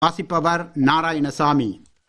வாசிப்பவர் நாராயணசாமி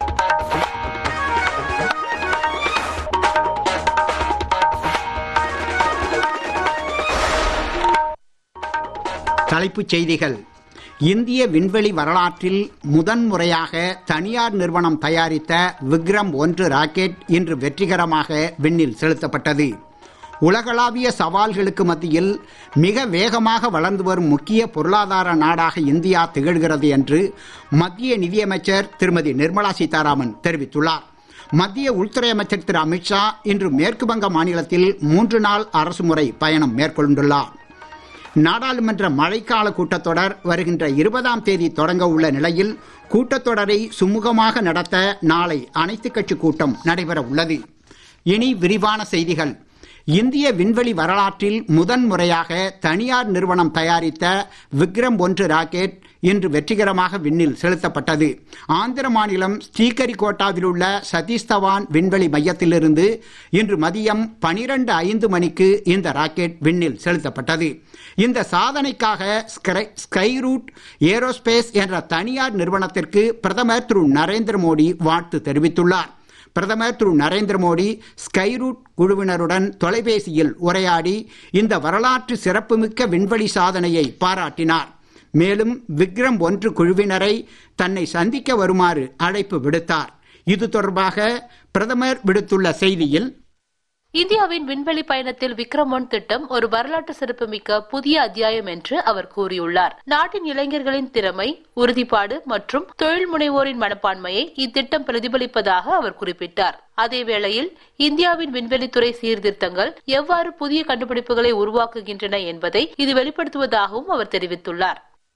தலைப்புச் செய்திகள் இந்திய விண்வெளி வரலாற்றில் முதன்முறையாக தனியார் நிறுவனம் தயாரித்த விக்ரம் ஒன்று ராக்கெட் இன்று வெற்றிகரமாக விண்ணில் செலுத்தப்பட்டது உலகளாவிய சவால்களுக்கு மத்தியில் மிக வேகமாக வளர்ந்து வரும் முக்கிய பொருளாதார நாடாக இந்தியா திகழ்கிறது என்று மத்திய நிதியமைச்சர் திருமதி நிர்மலா சீதாராமன் தெரிவித்துள்ளார் மத்திய உள்துறை அமைச்சர் திரு அமித்ஷா இன்று மேற்கு வங்க மாநிலத்தில் மூன்று நாள் அரசுமுறை பயணம் மேற்கொண்டுள்ளார் நாடாளுமன்ற மழைக்கால கூட்டத்தொடர் வருகின்ற இருபதாம் தேதி தொடங்க உள்ள நிலையில் கூட்டத்தொடரை சுமூகமாக நடத்த நாளை அனைத்துக் கட்சி கூட்டம் நடைபெற உள்ளது இனி விரிவான செய்திகள் இந்திய விண்வெளி வரலாற்றில் முதன்முறையாக தனியார் நிறுவனம் தயாரித்த விக்ரம் ஒன்று ராக்கெட் இன்று வெற்றிகரமாக விண்ணில் செலுத்தப்பட்டது ஆந்திர மாநிலம் ஸ்ரீகரிகோட்டாவில் உள்ள சதீஷ் தவான் விண்வெளி மையத்திலிருந்து இன்று மதியம் பனிரெண்டு ஐந்து மணிக்கு இந்த ராக்கெட் விண்ணில் செலுத்தப்பட்டது இந்த சாதனைக்காக ஸ்கை ஸ்கைரூட் ஏரோஸ்பேஸ் என்ற தனியார் நிறுவனத்திற்கு பிரதமர் திரு நரேந்திர மோடி வாழ்த்து தெரிவித்துள்ளார் பிரதமர் திரு நரேந்திர மோடி ஸ்கைரூட் குழுவினருடன் தொலைபேசியில் உரையாடி இந்த வரலாற்று சிறப்புமிக்க விண்வெளி சாதனையை பாராட்டினார் மேலும் விக்ரம் ஒன்று குழுவினரை தன்னை சந்திக்க வருமாறு அழைப்பு விடுத்தார் இது தொடர்பாக பிரதமர் விடுத்துள்ள செய்தியில் இந்தியாவின் விண்வெளி பயணத்தில் விக்ரம் ஒன் திட்டம் ஒரு வரலாற்று சிறப்புமிக்க புதிய அத்தியாயம் என்று அவர் கூறியுள்ளார் நாட்டின் இளைஞர்களின் திறமை உறுதிப்பாடு மற்றும் தொழில் முனைவோரின் மனப்பான்மையை இத்திட்டம் பிரதிபலிப்பதாக அவர் குறிப்பிட்டார் அதேவேளையில் இந்தியாவின் விண்வெளித்துறை சீர்திருத்தங்கள் எவ்வாறு புதிய கண்டுபிடிப்புகளை உருவாக்குகின்றன என்பதை இது வெளிப்படுத்துவதாகவும் அவர் தெரிவித்துள்ளார்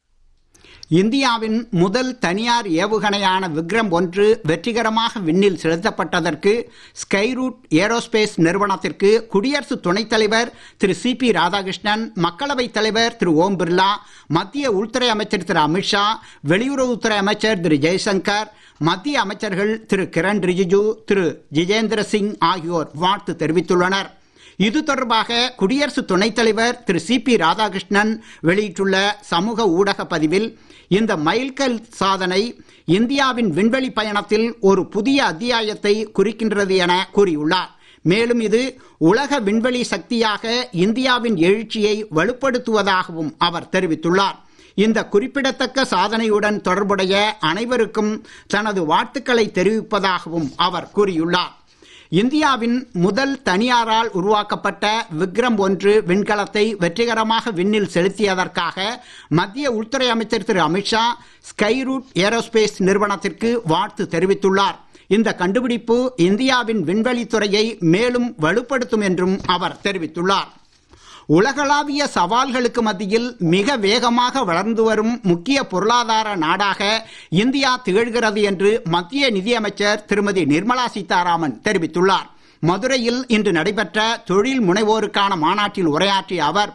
இந்தியாவின் முதல் தனியார் ஏவுகணையான விக்ரம் ஒன்று வெற்றிகரமாக விண்ணில் செலுத்தப்பட்டதற்கு ஸ்கைரூட் ஏரோஸ்பேஸ் நிறுவனத்திற்கு குடியரசு துணைத் தலைவர் திரு சி பி ராதாகிருஷ்ணன் மக்களவைத் தலைவர் திரு ஓம் பிர்லா மத்திய உள்துறை அமைச்சர் திரு அமித்ஷா வெளியுறவுத்துறை அமைச்சர் திரு ஜெய்சங்கர் மத்திய அமைச்சர்கள் திரு கிரண் ரிஜிஜு திரு ஜிதேந்திர சிங் ஆகியோர் வாழ்த்து தெரிவித்துள்ளனர் இது தொடர்பாக குடியரசு துணைத் தலைவர் திரு சி பி ராதாகிருஷ்ணன் வெளியிட்டுள்ள சமூக ஊடக பதிவில் இந்த மைல்கல் சாதனை இந்தியாவின் விண்வெளி பயணத்தில் ஒரு புதிய அத்தியாயத்தை குறிக்கின்றது என கூறியுள்ளார் மேலும் இது உலக விண்வெளி சக்தியாக இந்தியாவின் எழுச்சியை வலுப்படுத்துவதாகவும் அவர் தெரிவித்துள்ளார் இந்த குறிப்பிடத்தக்க சாதனையுடன் தொடர்புடைய அனைவருக்கும் தனது வாழ்த்துக்களை தெரிவிப்பதாகவும் அவர் கூறியுள்ளார் இந்தியாவின் முதல் தனியாரால் உருவாக்கப்பட்ட விக்ரம் ஒன்று விண்கலத்தை வெற்றிகரமாக விண்ணில் செலுத்தியதற்காக மத்திய உள்துறை அமைச்சர் திரு அமித்ஷா ஸ்கைரூட் ஏரோஸ்பேஸ் நிறுவனத்திற்கு வாழ்த்து தெரிவித்துள்ளார் இந்த கண்டுபிடிப்பு இந்தியாவின் விண்வெளித்துறையை மேலும் வலுப்படுத்தும் என்றும் அவர் தெரிவித்துள்ளார் உலகளாவிய சவால்களுக்கு மத்தியில் மிக வேகமாக வளர்ந்து வரும் முக்கிய பொருளாதார நாடாக இந்தியா திகழ்கிறது என்று மத்திய நிதியமைச்சர் திருமதி நிர்மலா சீதாராமன் தெரிவித்துள்ளார் மதுரையில் இன்று நடைபெற்ற தொழில் முனைவோருக்கான மாநாட்டில் உரையாற்றிய அவர்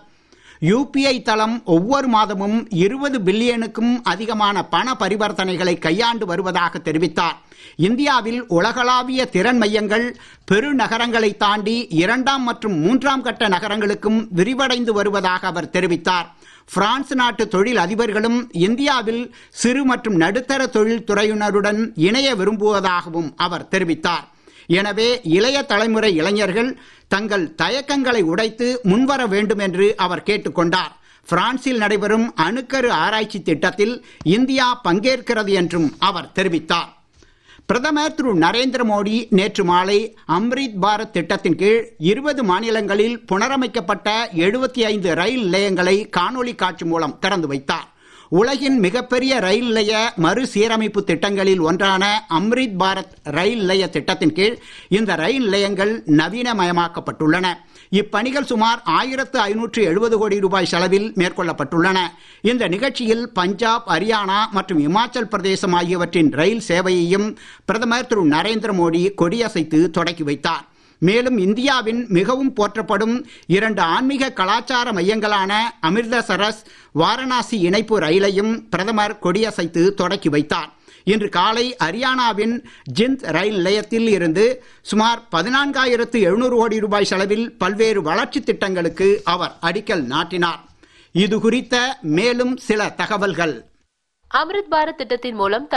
யூபிஐ தளம் ஒவ்வொரு மாதமும் இருபது பில்லியனுக்கும் அதிகமான பண பரிவர்த்தனைகளை கையாண்டு வருவதாக தெரிவித்தார் இந்தியாவில் உலகளாவிய திறன் மையங்கள் பெருநகரங்களை தாண்டி இரண்டாம் மற்றும் மூன்றாம் கட்ட நகரங்களுக்கும் விரிவடைந்து வருவதாக அவர் தெரிவித்தார் பிரான்ஸ் நாட்டு தொழில் அதிபர்களும் இந்தியாவில் சிறு மற்றும் நடுத்தர தொழில் துறையினருடன் இணைய விரும்புவதாகவும் அவர் தெரிவித்தார் எனவே இளைய தலைமுறை இளைஞர்கள் தங்கள் தயக்கங்களை உடைத்து முன்வர வேண்டும் என்று அவர் கேட்டுக்கொண்டார் பிரான்சில் நடைபெறும் அணுக்கரு ஆராய்ச்சி திட்டத்தில் இந்தியா பங்கேற்கிறது என்றும் அவர் தெரிவித்தார் பிரதமர் திரு நரேந்திர மோடி நேற்று மாலை அம்ரித் பாரத் திட்டத்தின் கீழ் இருபது மாநிலங்களில் புனரமைக்கப்பட்ட எழுபத்தி ஐந்து ரயில் நிலையங்களை காணொலி காட்சி மூலம் திறந்து வைத்தார் உலகின் மிகப்பெரிய ரயில் நிலைய மறுசீரமைப்பு திட்டங்களில் ஒன்றான அம்ரித் பாரத் ரயில் நிலைய திட்டத்தின் கீழ் இந்த ரயில் நிலையங்கள் நவீனமயமாக்கப்பட்டுள்ளன இப்பணிகள் சுமார் ஆயிரத்து ஐநூற்று எழுபது கோடி ரூபாய் செலவில் மேற்கொள்ளப்பட்டுள்ளன இந்த நிகழ்ச்சியில் பஞ்சாப் ஹரியானா மற்றும் இமாச்சல் பிரதேசம் ஆகியவற்றின் ரயில் சேவையையும் பிரதமர் திரு நரேந்திர மோடி கொடியசைத்து தொடக்கி வைத்தார் மேலும் இந்தியாவின் மிகவும் போற்றப்படும் இரண்டு ஆன்மீக கலாச்சார மையங்களான அமிர்தசரஸ் வாரணாசி இணைப்பு ரயிலையும் பிரதமர் கொடியசைத்து தொடக்கி வைத்தார் இன்று காலை ஹரியானாவின் ஜிந்த் ரயில் நிலையத்தில் இருந்து சுமார் பதினான்காயிரத்து எழுநூறு கோடி ரூபாய் செலவில் பல்வேறு வளர்ச்சி திட்டங்களுக்கு அவர் அடிக்கல் நாட்டினார் இது குறித்த மேலும் சில தகவல்கள் அம்ரித் பாரத் திட்டத்தின் மூலம்